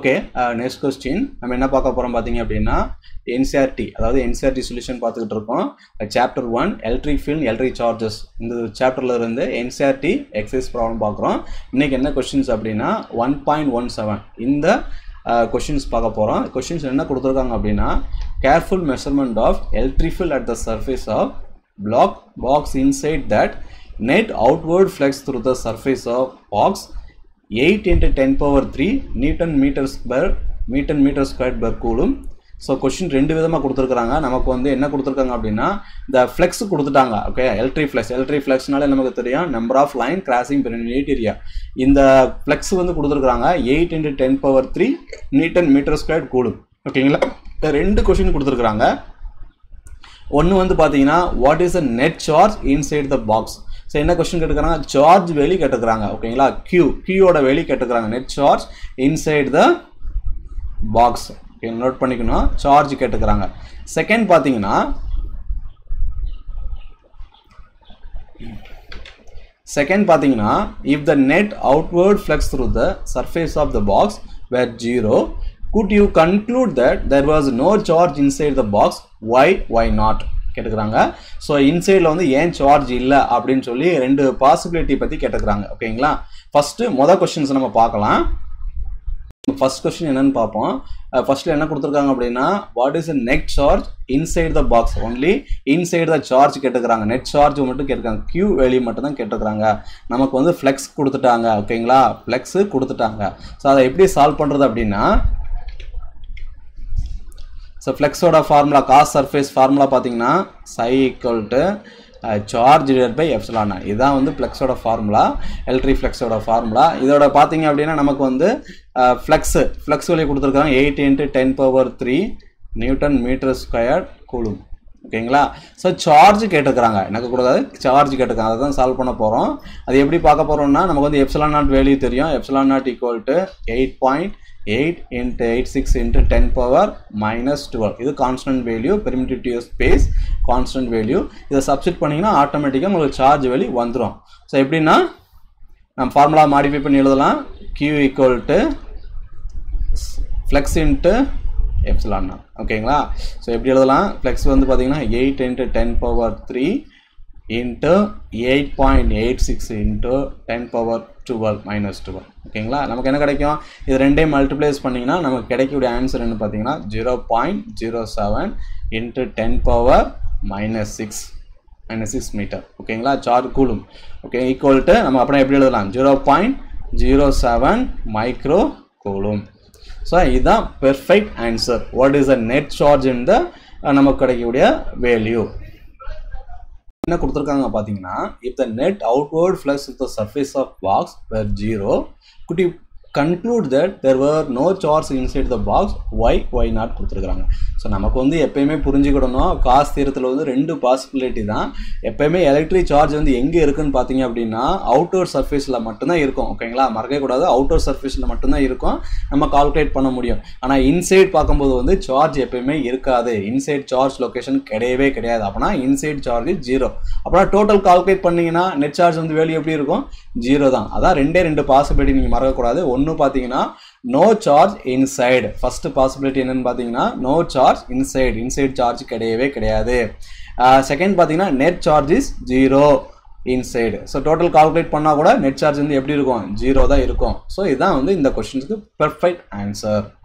okay next question நம்ம என்ன பார்க்க போகிறோம் பார்த்தீங்க அப்படின்னா என்சிஆர்டி அதாவது என்சிஆர்டி சொல்யூஷன் பார்த்துக்கிட்டு இருக்கோம் chapter one electric field electric charges இந்த சாப்டரில் இருந்து என்சிஆர்டி எக்ஸசைஸ் ப்ராப்ளம் பார்க்குறோம் இன்றைக்கி என்ன கொஸ்டின்ஸ் அப்படின்னா ஒன் பாயிண்ட் ஒன் செவன் இந்த கொஷின்ஸ் பார்க்க போகிறோம் கொஷின்ஸ் என்ன கொடுத்துருக்காங்க அப்படின்னா careful measurement of electric field at the surface of black box inside that net outward flux through the surface of box 8 into 10 power 3 newton meters per meter meter squared per coulomb so question ரெண்டு விதமாக கொடுத்துருக்குறாங்க நமக்கு வந்து என்ன கொடுத்துருக்காங்க அப்படின்னா இந்த flux கொடுத்துட்டாங்க ஓகே எலக்ட்ரிக் ஃப்ளெக்ஸ் எலக்ட்ரிக் ஃப்ளெக்ஸ்னாலே நமக்கு தெரியும் number of line crossing per unit area இந்த ஃப்ளெக்ஸ் வந்து கொடுத்துருக்குறாங்க eight into ten power three newton metre square coulomb ஓகேங்களா ரெண்டு கொஷின் கொடுத்துருக்குறாங்க ஒன்று வந்து பார்த்தீங்கன்னா what is a net charge inside the box so என்ன கொஸ்டின் கேட்டுக்கிறாங்க சார்ஜ் வெளி கேட்டுக்கிறாங்க ஓகேங்களா கியூ கியூவோட வெளி கேட்டுக்கிறாங்க net charge inside the box okay note பண்ணிக்கணும் சார்ஜ் கேட்டுக்கிறாங்க செகண்ட் பார்த்தீங்கன்னா செகண்ட் பார்த்தீங்கன்னா if the net outward flux through the surface of the box where zero good you conclude that there was no charge inside the box why why not கேட்டுக்கிறாங்க so இன்சைடில் வந்து ஏன் charge இல்லை அப்படின்னு சொல்லி ரெண்டு பாசிபிலிட்டி பற்றி கேட்டுக்கிறாங்க ஓகேங்களா ஃபஸ்ட்டு மொதல் கொஸ்டின்ஸ் நம்ம பார்க்கலாம் ஃபர்ஸ்ட் கொஸ்டின் என்னன்னு பார்ப்போம் ஃபர்ஸ்ட்ல என்ன கொடுத்துருக்காங்க அப்படின்னா what is net charge inside the box only inside the charge கேட்டுக்கிறாங்க நெட் சார்ஜ் மட்டும் கேட்டுருக்காங்க கியூ வெளியே மட்டும் தான் கேட்டுக்கிறாங்க நமக்கு வந்து ஃப்ளெக்ஸ் கொடுத்துட்டாங்க ஓகேங்களா ஃப்ளெக்ஸ் கொடுத்துட்டாங்க ஸோ அதை எப்படி சால்வ் பண்ணுறது அப்படின்னா ஸோ ஃப்ளெக்ஸோட ஃபார்முலா காஸ் சர்ஃபேஸ் ஃபார்முலா பார்த்தீங்கன்னா psi equal to charge divide by எப்சலானா இதுதான் வந்து ஃப்ளெக்ஸோட ஃபார்முலா எலக்ட்ரிக் ஃப்ளெக்ஸோட ஃபார்முலா இதோட பார்த்தீங்க அப்படின்னா நமக்கு வந்து ஃப்ளெக்ஸு ஃப்ளெக்ஸ் வழி கொடுத்துருக்காங்க eight into ten power three newton metre square coulomb ஓகேங்களா ஸோ சார்ஜ் கேட்டுக்கிறாங்க எனக்கு கூடாது சார்ஜ் கேட்டுக்கிறாங்க அதை தான் சால்வ் பண்ண போகிறோம் அது எப்படி பார்க்க போகிறோம்னா நமக்கு வந்து எப்சலான் நாட் வேல்யூ தெரியும் epsilon nought equal to eight point eight into eight six into ten power minus twelve இது constant value permittive space constant value இதை சப்ஸ்டிட் பண்ணிங்கன்னா ஆட்டோமேட்டிக்காக உங்களுக்கு சார்ஜ் வேல்யூ வந்துடும் ஸோ எப்படின்னா நம்ம ஃபார்முலா மாடிஃபை பண்ணி எழுதலாம் Q equal to flux into epsilon ஓகேங்களா ஸோ எப்படி எழுதலாம் ஃப்ளெக்ஸ் வந்து பார்த்தீங்கன்னா eight into ten power three into eight point eight six into ten power twelve minus twelve ஓகேங்களா நமக்கு என்ன கிடைக்கும் இது ரெண்டையும் மல்டிப்ளைஸ் பண்ணிங்கன்னா நமக்கு கிடைக்கக்கூடிய ஆன்சர் என்ன பார்த்தீங்கன்னா zero point zero seven into ten power minus six minus six metre ஓகேங்களா charge coulomb okay equal to நம்ம அப்புறம் எப்படி எழுதலாம் zero point zero seven micro coulomb so இதுதான் perfect answer what is a net charge in the நமக்கு கிடைக்கக்கூடிய value என்ன கொடுத்துருக்காங்க பார்த்தீங்கன்னா if the net outward flux with the surface of box where zero good you conclude that there were no charge inside the box why why not கொடுத்துருக்காங்க so நமக்கு வந்து எப்பயுமே புரிஞ்சுக்கிடணும் காசு தீரத்தில் வந்து ரெண்டு பாசிபிலிட்டி தான் எப்பயுமே எலக்ட்ரிக் சார்ஜ் வந்து எங்கே இருக்குன்னு பார்த்தீங்க அப்படின்னா அவுட்டோர் சர்ஃபேஸில் மட்டும்தான் இருக்கும் ஓகேங்களா மறக்கக்கூடாது அவுட்டோர் சர்ஃபேஸில் மட்டும்தான் இருக்கும் நம்ம கால்குலேட் பண்ண முடியும் ஆனால் இன்சைட் பார்க்கும்போது வந்து சார்ஜ் எப்பயுமே இருக்காது இன்சைட் சார்ஜ் லொக்கேஷன் கிடையவே கிடையாது அப்படின்னா இன்சைட் சார்ஜ் ஜீரோ அப்படின்னா டோட்டல் கால்குலேட் பண்ணிங்கன்னா நெட் சார்ஜ் வந்து வேல்யூ எப்படி இருக்கும் ஜீரோ தான் அதான் ரெண்டே ரெண்டு பாசிபிலிட்டி நீங்கள் மறக்கக்கூடாது ஒன்று பார்த்தீங்கன்னா no charge inside first possibility என்னன்னு பார்த்தீங்கன்னா no charge inside inside charge கிடையவே கிடையாது செகண்ட் பார்த்தீங்கன்னா net charge is zero inside so total calculate பண்ணால் கூட நெட் சார்ஜ் வந்து எப்படி இருக்கும் ஜீரோ தான் இருக்கும் ஸோ இதுதான் வந்து இந்த கொஸ்டின்ஸுக்கு பெர்ஃபெக்ட் ஆன்சர்